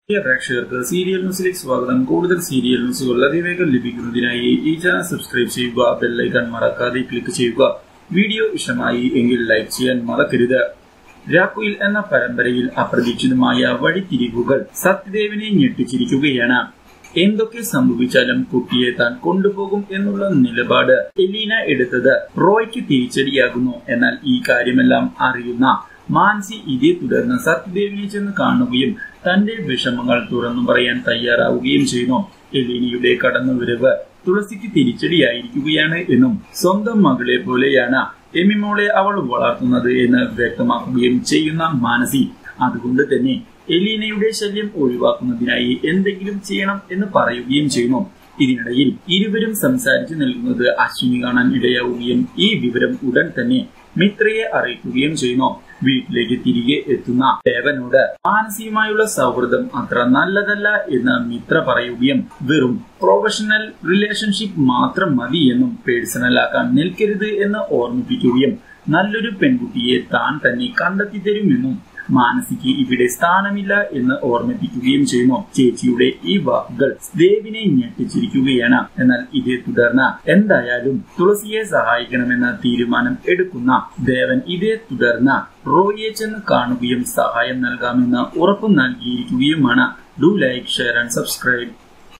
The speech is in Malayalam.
പ്രിയ പ്രേക്ഷകർക്ക് സീരിയൽ ന്യൂസിലേക്ക് സ്വാഗതം കൂടുതൽ സീരിയൽ ന്യൂസുകൾ അതിവേഗം ലഭിക്കുന്നതിനായി ഈ ചാനൽ സബ്സ്ക്രൈബ് ചെയ്യുക ബെല്ലൈക്കൺ മറക്കാതെ ക്ലിക്ക് ചെയ്യുക വീഡിയോ ഇഷ്ടമായി എങ്കിൽ ലൈക്ക് ചെയ്യാൻ മറക്കരുത് രാക്കുയിൽ എന്ന പരമ്പരയിൽ അപ്രതീക്ഷിതമായ വഴിത്തിരിവുകൾ സത്യദേവിനെ ഞെട്ടിച്ചിരിക്കുകയാണ് എന്തൊക്കെ സംഭവിച്ചാലും കുട്ടിയെ താൻ കൊണ്ടുപോകും എന്നുള്ള നിലപാട് എലീന എടുത്തത് റോയ്ക്ക് തിരിച്ചടിയാകുന്നു എന്നാൽ ഈ കാര്യമെല്ലാം അറിയുന്ന മാൻസി ഇതേ തുടർന്ന് സത്യദേവിനെ ചെന്ന് കാണുകയും തന്റെ വിഷമങ്ങൾ തുറന്നു പറയാൻ തയ്യാറാവുകയും ചെയ്യുന്നു എലീനയുടെ കടന്നുവരവ് തുളസിക്ക് തിരിച്ചടിയായിരിക്കുകയാണ് എന്നും സ്വന്തം മകളെ പോലെയാണ് എമിമോളെ അവൾ വളർത്തുന്നത് എന്ന് വ്യക്തമാക്കുകയും ചെയ്യുന്ന മാനസി അതുകൊണ്ട് തന്നെ എലീനയുടെ ശല്യം ഒഴിവാക്കുന്നതിനായി എന്തെങ്കിലും ചെയ്യണം എന്ന് പറയുകയും ചെയ്യുന്നു ഇതിനിടയിൽ ഇരുവരും സംസാരിച്ചു നിൽക്കുന്നത് അശ്വിനി കാണാൻ ഇടയാവുകയും ഈ വിവരം ഉടൻ തന്നെ മിത്രയെ അറിയിക്കുകയും ചെയ്യുന്നു വീട്ടിലേക്ക് തിരികെ എത്തുന്ന ദേവനോട് മാനസികമായുള്ള സൗഹൃദം അത്ര നല്ലതല്ല എന്ന് മിത്ര പറയുകയും വെറും പ്രൊഫഷണൽ റിലേഷൻഷിപ്പ് മാത്രം മതി എന്നും പേഴ്സണൽ ആക്കാൻ നിൽക്കരുത് എന്ന് ഓർമ്മിപ്പിക്കുകയും നല്ലൊരു പെൺകുട്ടിയെ താൻ തന്നെ കണ്ടെത്തി തരുമെന്നും മാനസിക്ക് ഇവിടെ സ്ഥാനമില്ല എന്ന് ഓർമ്മിപ്പിക്കുകയും ചെയ്യുന്നു ചേച്ചിയുടെ ഈ വാക്കുകൾ ദേവിനെ ഞെട്ടിച്ചിരിക്കുകയാണ് എന്നാൽ ഇതേ തുടർന്ന് എന്തായാലും തുളസിയെ സഹായിക്കണമെന്ന തീരുമാനം എടുക്കുന്ന ദേവൻ ഇതേ തുടർന്ന് റോയിയെ ചെന്ന് കാണുകയും സഹായം നൽകാമെന്ന് ഉറപ്പു നൽകിയിരിക്കുകയുമാണ് do like share and subscribe